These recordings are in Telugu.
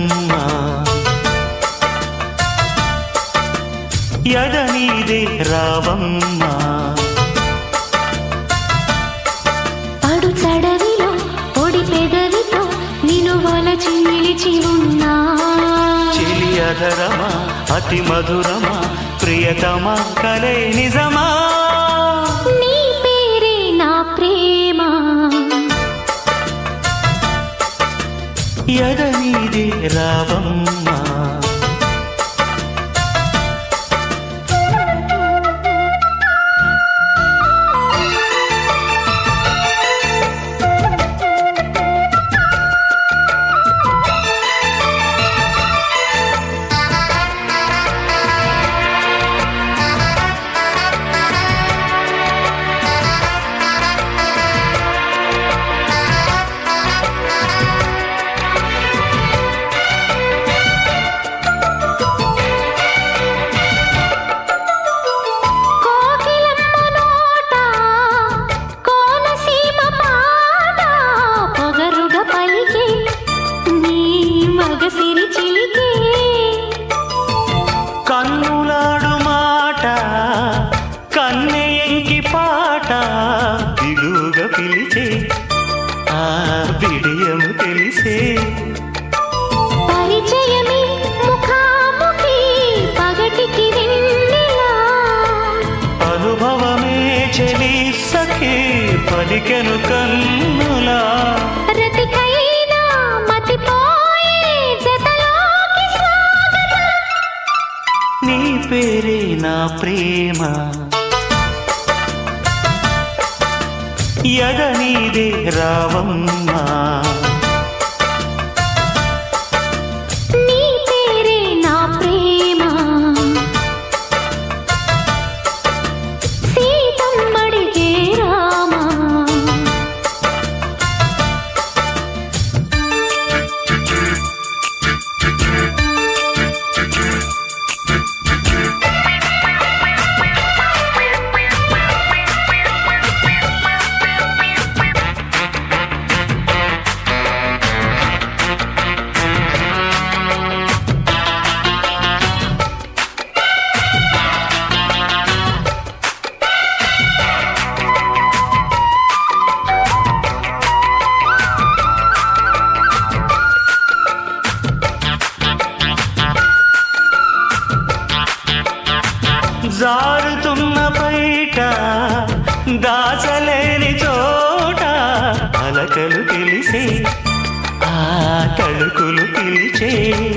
యద నీదే రావమ్మా పడు చడవిలో పొడి పెదవితో నిను వలచి నిలిచి ఉన్నా చెలి అధరమా అతి మధురమా ప్రియతమా కలే నిజమా నీ పేరే నా ప్రేమ యద నీదే రావమ్మా కోకిలమ్మ నోట కోనసీమ పాట పొగరుగా పలికే నీ మగసిరి చిలికే కన్నులాడు మాట కన్నె ఎంకి పాట బిగుగా పిలిచే ఆ బిడియము తెలిసే పరిచయమే ముఖాముఖి పగటికి వెన్నెలా అనుభవమే చెలి సఖి పలికెను కన్నులా రతికైనా మతిపోయే జతలోకి స్వాగతం నీ పేరే నా ప్రేమ యద నీదే రావమ్మా నీ పేరే నా ప్రేమ సీతమ్మడిగే రామా జారుతున్న బయట దాచలేని చోట అలకలు తెలిసే ఆ తడుకులు పిలిచే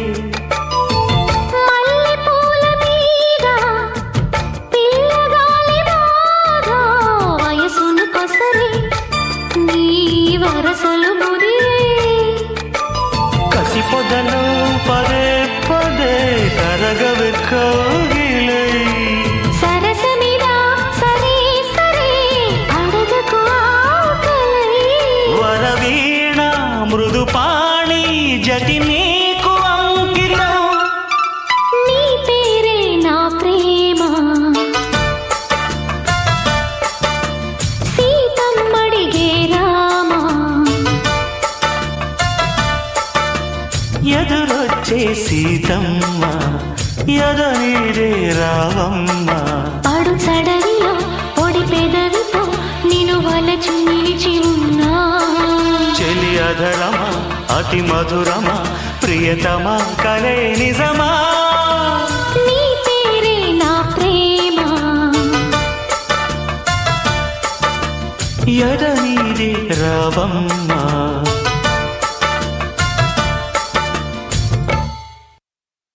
మల్లెపూల మీద పిల్లగాలి బాధ వయసును కొసరి నీ వరసలు ముదిరే కసి పొదలు పదే పదే కరగవె కౌగిలై సరసమిదా సరే సరే అడగకు ఆకలై వరవీణ మృదుపాణి జటి నీకు అంకితం నీ పేరే నా ప్రేమ సీతమ్మడిగే రామా ఎదురొచ్చే సీతమ్మ ఎదనీరే రావమ్మ పడు చడవిలో పొడి పెదవితో నిన్ను వలచి నిలిచి ఉన్నా చెలి అధరమా అతి మధురమా ప్రియతమా కలే నిజమా నీ పేరే నా ప్రేమ ఎదనీరే రావమ్మ